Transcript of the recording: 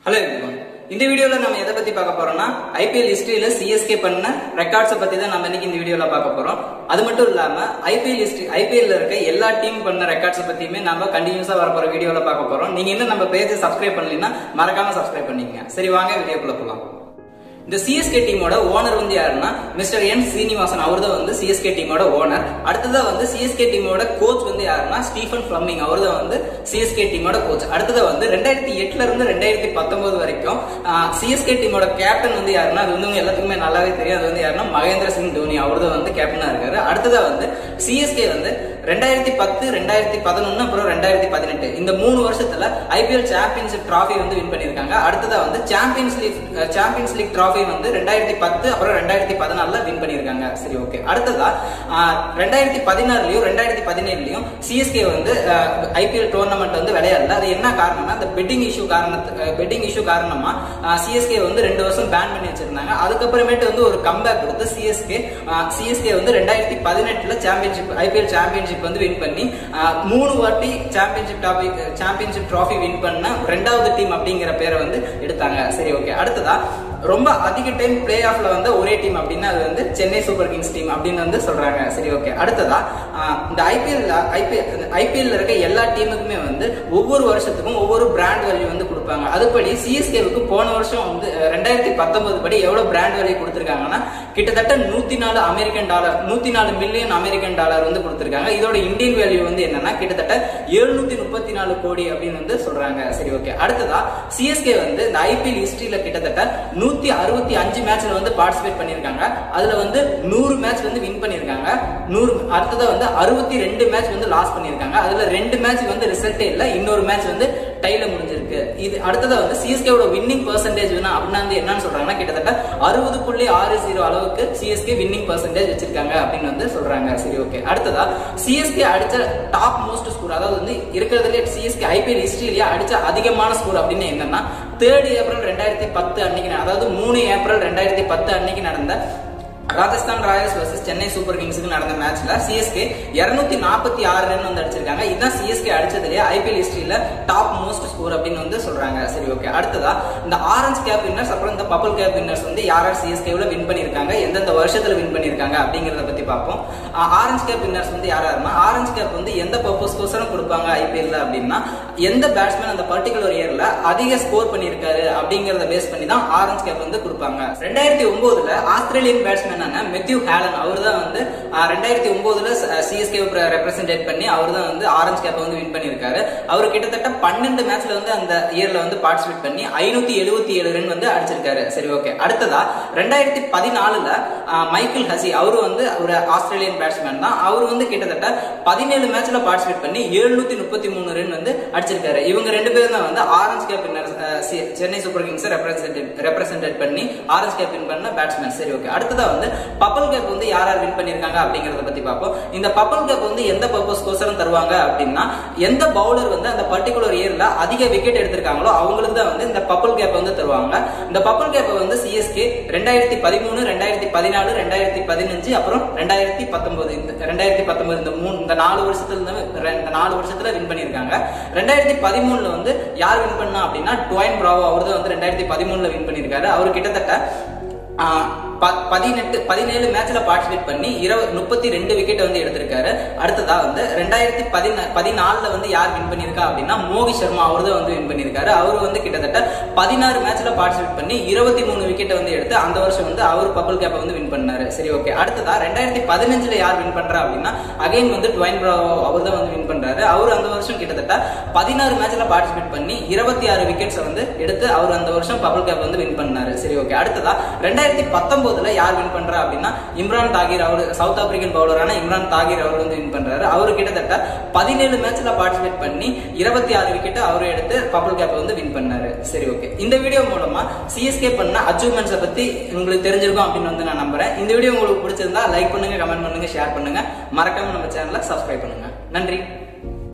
Hello everyone. இந்த வீடியோல நம்ம எதை பத்தி பார்க்க போறோம்னா ஐபிஎல் ஹிஸ்டரியில சிஎஸ்கே பண்ண ரெக்கார்ட்ஸை பத்தி தான் நம்ம இன்னைக்கு இந்த வீடியோல பார்க்க போறோம் அது மட்டும் இல்லாம ஐபிஎல் ஹிஸ்டரி ஐபிஎல்ல இருக்க எல்லா டீம் பண்ண ரெக்கார்ட்ஸை பத்தியுமே நம்ம கண்டினியூஸா வர போற வீடியோல பார்க்க போறோம் நீங்க இன்னும் நம்ம பேஜை சப்ஸ்கிரைப் பண்ணலைன்னா மறக்காம சப்ஸ்கிரைப் பண்ணிக்கங்க சரி வாங்க வீடியோக்குள்ள போலாம் இந்த சிஎஸ்கே டீமோட ஓனர் வந்து யாருன்னா மிஸ்டர் என் சீனிவாசன் அவர் தான் வந்து சிஎஸ்கே டீமோட ஓனர் அடுத்ததா வந்து சிஎஸ்கே டீமோட கோச் வந்து யாருன்னா ஸ்டீஃபன் பிளம்மிங் அவர் தான் வந்து சிஎஸ்கே டீமோட கோச் அடுத்ததா வந்து ரெண்டாயிரத்தி எட்டுல இருந்து ரெண்டாயிரத்தி பத்தொன்பது வரைக்கும் சிஎஸ்கே டீமோட கேப்டன் வந்து யாருன்னா அது வந்து உங்க எல்லாத்துக்குமே நல்லாவே தெரியும் அது வந்து யாருன்னா மகேந்திர சிங் தோனி அவர் தான் வந்து கேப்டனா இருக்காரு அடுத்ததா வந்து சிஎஸ்கே வந்து ரெண்டாயிரத்தி பத்து ரெண்டாயிரத்தி பதினொன்னு அப்புறம் ரெண்டாயிரத்தி பதினெட்டு இந்த மூணு வருஷத்துல ஐபிஎல் சாம்பியன்ஷிப் டிராஃபி வந்து வின் பண்ணிருக்காங்க அடுத்ததா வந்து Champions League Champions League trophy வந்து ரெண்டாயிரத்தி பத்து அப்புறம் ரெண்டாயிரத்தி பதினாலுல வின் பண்ணிருக்காங்க சரி ஓகே அடுத்ததா ஆஹ், ரெண்டாயிரத்தி பதினாறுலயும் ரெண்டாயிரத்தி பதினேழுலயும் சிஎஸ்கே வந்து ஐபிஎல் டோர்னமெண்ட் வந்து விளையாடல அது என்ன காரணம்னா அந்த பெட்டிங் இஷ்யூ காரணத்து பெட்டிங் இஷ்யூ காரணமா சிஎஸ்கே வந்து ரெண்டு வருஷம் பேன் பண்ணி வச்சிருந்தாங்க அதுக்கப்புறமேட்டு வந்து ஒரு கம்பேக் கொடுத்து சிஎஸ்கே சிஎஸ்கே வந்து ரெண்டாயிரத்தி பதினெட்டுல சாம்பியன்ஷிப் ஐபிஎல் சாம்பியன்ஷிப் வந்து வின் பண்ணி ஆஹ், மூணு வாட்டி championship trophy championship trophy win பண்ண ரெண்டாவது டீம் அப்படிங்கிற பேரை வந்து எடுத்தாங்க சரி ஓகே அடுத்ததா ரொம்ப அதிக டைம் பிளே ஆஃப்ல வந்து ஒரே டீம் அப்படின்னா அது வந்து சென்னை சூப்பர் கிங்ஸ் டீம் அப்படின்னு வந்து சொல்றாங்க சரி ஓகே அடுத்ததா ஆஹ், இந்த ஐபிஎல் ஐபிஎல் ஐபிஎல்ல இருக்க எல்லா டீமுக்குமே வந்து ஒவ்வொரு வருஷத்துக்கும் ஒவ்வொரு பிராண்ட் வேல்யூ வந்து கொடுப்பாங்க அதுபடி சிஎஸ்கேவுக்கு போன வருஷம் வந்து அஹ், ரெண்டாயிரத்தி பத்தொன்பது படி எவ்வளவு பிராண்ட் வேல்யூ கொடுத்திருக்காங்கன்னா கிட்டத்தட்ட நூத்தி நாலு அமெரிக்கன் டாலர் நூத்தி நாலு மில்லியன் அமெரிக்கன் டாலர் வந்து கொடுத்திருக்காங்க இதோட இந்தியன் வேல்யூ வந்து என்னன்னா கிட்டத்தட்ட எழுநூத்தி முப்பத்தி நாலு கோடி அப்படின்னு வந்து சொல்றாங்க சரி ஓகே அடுத்ததா சிஎஸ்கே வந்து இந்த ஐபிஎல் ஹிஸ்டரியில கிட்டத்தட்ட நூத்தி அறுபத்தி அஞ்சு மேட்ச்ல வந்து பார்ட்டிசிபேட் பண்ணிருக்காங்க அதுல வந்து நூறு மேட்ச் வந்து வின் பண்ணிருக்காங்க நூறு அடுத்ததா வந்து அறுபத்தி ரெண்டு மேட்ச் வந்து லாஸ் பண்ணிருக்காங்க அதுல ரெண்டு மேட்ச் வந்து ரிசல்ட்டே இல்ல இன்னொரு மேட்ச் வந்து டைல முடிஞ்சிருக்கு இது அடுத்ததா வந்து சிஎஸ்கேவோட வின்னிங் பர்சன்டேஜ் வேணா அப்படின்னா வந்து என்னன்னு சொல்றாங்கன்னா கிட்டத்தட்ட அறுபது புள்ளி ஆறு ஜீரோ அளவுக்கு சிஎஸ்கே வின்னிங் பர்சன்டேஜ் வச்சிருக்காங்க அப்படின்னு வந்து சொல்றாங்க சரி ஓகே அடுத்ததா சிஎஸ்கே அடிச்ச டாப் மோஸ்ட் ஸ்கோர் அதாவது வந்து இருக்கிறதுலே சிஎஸ்கே ஐபிஎல் ஹிஸ்டரியிலேயே அடிச்ச அதிகமான ஸ்கோர் அப்படின்னு என்னன்னா தேர்ட் ஏப்ரல் ரெண்டாயிரத்தி பத்து அன்னைக்கு நட- அதாவது மூணு ஏப்ரல் ரெண்டாயிரத்தி பத்து அன்னைக்கு நடந்த Rajasthan Royals versus Chennai Super கிங்ஸுக்கு நடந்த மேட்ச்ல சிஎஸ்கே 246 நாற்பத்தி ஆறு ரன் வந்து அடிச்சிருக்காங்க இதுதான் சிஎஸ்கே அடிச்சதுலயே ஐபிஎல் ஹிஸ்டரியில டாப் மோஸ்ட் ஸ்கோர் அப்படின்னு வந்து சொல்றாங்க சரி ஓகே அடுத்ததா இந்த ஆரஞ்சு கேப் வின்னர்ஸ் அப்புறம் இந்த பர்பிள் கேப் வின்னர்ஸ் வந்து யார் யார் சிஎஸ்கேவில் வின் பண்ணிருக்காங்க எந்தெந்த வருஷத்துல வின் பண்ணிருக்காங்க அப்படிங்கறத பத்தி பார்ப்போம் ஆரஞ்சு கேப் வின்னர்ஸ் வந்து யாரா இருந்தா ஆரஞ்சு கேப் வந்து எந்த பர்பஸ்க்கோசரம் கொடுப்பாங்க ஐபிஎல்ல அப்படின்னா எந்த பேட்ஸ்மேன் அந்த பர்டிகுலர் இயர்ல அதிக ஸ்கோர் பண்ணிருக்காரு அப்படிங்கறத பேஸ் பண்ணி தான் ஆரஞ்சு கேப் வந்து கொடுப்பாங்க ரெண்டாயிரத்தி ஒன்பதுல ஆஸ்திரேலியன் பேட்ஸ்மேனான மெத்யூ ஹேலன் அவர் தான் வந்து ஆஹ், ரெண்டாயிரத்தி ஒன்பதுல சிஎஸ்கே ரெப்ரசென்டேட் பண்ணி அவர் தான் வந்து ஆரஞ்சு கேப் வந்து வின் பண்ணிருக்காரு அவர் கிட்டத்தட்ட பன்னெண்டு மேட்ச்ல வந்து அந்த இயர்ல வந்து பார்ட்டிசிபேட் பண்ணி ஐநூத்தி எழுபத்தி ஏழு ரன் வந்து அடிச்சிருக்காரு சரி ஓகே அடுத்ததா ரெண்டாயிரத்தி பதினாலுல மைக்கேல் ஹசி அவரு வந்து ஒரு ஆஸ்திரேலியன் பேட்ஸ்மேன் தான் அவர் வந்து கிட்டத்தட்ட பதினேழு மேட்ச்ல பார்ட்டிசிபேட் பண்ணி எழுநூத்தி முப்பத்தி மூணு ரன் வந்து அடிச்சிருக்காரு இவங்க ரெண்டு பேரும் தான் வந்து orange cap Chennai Super Kings represented பண்ணி ஆரஞ்சு கேப் வின் பண்ண பேட்ஸ்மேன் சரி ஓகே அடுத்ததா வந்து பப்பல் கேப் வந்து யார் யார் வின் பண்ணிருக்காங்க அப்படிங்கறத பத்தி பார்ப்போம் இந்த பப்பல் கேப் வந்து எந்த பர்பஸ்க்கோசரம் தருவாங்க அப்படின்னா எந்த பவுலர் வந்து அந்த பர்டிகுலர் இயர்ல அதிக விக்கெட் எடுத்திருக்காங்களோ அவங்களுக்கு தான் வந்து இந்த பப்பல் கேப் வந்து தருவாங்க இந்த பப்பல் கேப்பை வந்து சிஎஸ்கே ரெண்டாயிரத்தி பதிமூணு ரெண்டாயிரத்தி பதினாலு ரெண்டாயிரத்தி பதினஞ்சு அப்புறம் ரெண்டாயிரத்தி பத்தொன்பது இந்த ரெண்டாயிரத்தி பத்தொன்பது இந்த மூணு இந்த நாலு வருஷத்துல இருந்து இந்த நாலு வருஷத்துல வின் பண்ணிருக்காங்க ரெண்டாயிரத்தி பதிமூணுல வந்து யார் வின் பண்ணா அப்படின்னா டுவைன் பிராவோ அவர் தான் வந்து ரெண்டாயிரத்தி பதிமூணுல வின் பண்ணிருக்காரு அவர் கிட்டத்தட்ட ஆஹ், ப- பதினெட்டு பதினேழு மேட்ச்ல பார்ட்டிசிபேட் பண்ணி இருபது முப்பத்தி ரெண்டு விக்கெட் வந்து எடுத்திருக்காரு அடுத்ததா வந்து ரெண்டாயிரத்தி பதினா பதினாலுல வந்து யார் வின் பண்ணிருக்கா அப்படின்னா மோகி சர்மா அவர் தான் வந்து வின் பண்ணிருக்காரு அவர் வந்து கிட்டத்தட்ட பதினாறு மேட்ச்ல பார்ட்டிசிபேட் பண்ணி இருபத்தி மூணு விக்கெட் வந்து எடுத்து அந்த வருஷம் வந்து அவர் பபிள் கேப்பை வந்து வின் பண்ணாரு சரி ஓகே அடுத்ததா ரெண்டாயிரத்தி பதினஞ்சுல யார் வின் பண்றா அப்படின்னா அகைன் வந்து டுவைன் பிராவோ அவர் தான் வந்து வின் பண்றாரு அவர் அந்த வருஷம் கிட்டத்தட்ட பதினாறு மேட்ச்ல பார்ட்டிசிபேட் பண்ணி இருபத்தி ஆறு விக்கெட்ஸ் வந்து எடுத்து அவர் அந்த வருஷம் பபிள் கேப் வந்து வின் பண்ணாரு சரி ஓகே அடுத்ததா ரெண்டாயிரத்தி பத்தொன்பதுல யார் வின் பண்றா அப்படின்னா இம்ரான் தாகிர் அவர் சவுத் ஆப்பிரிக்கன் பவுலரான இம்ரான் தாகிர் அவர் வந்து வின் பண்றாரு அவர் கிட்டத்தட்ட பதினேழு மேட்ச்ல பார்ட்டிசிபேட் பண்ணி இருபத்தி ஆறு விக்கெட் அவர் எடுத்து பபிள் கேப் வந்து வின் பண்ணாரு சரி ஓகே இந்த வீடியோ மூலமா சிஎஸ்கே பண்ண அச்சீவ்மெண்ட்ஸை பத்தி உங்களுக்கு தெரிஞ்சிருக்கும் அப்படின்னு வந்து நான் நம்புறேன் இந்த வீடியோ உங்களுக்கு பிடிச்சிருந்தா லைக் பண்ணுங்க கமெண்ட் பண்ணுங்க ஷேர் பண்ணுங்க மறக்காம நம்ம சேனலை சப்ஸ்கிரைப் பண்ணுங்க நன்றி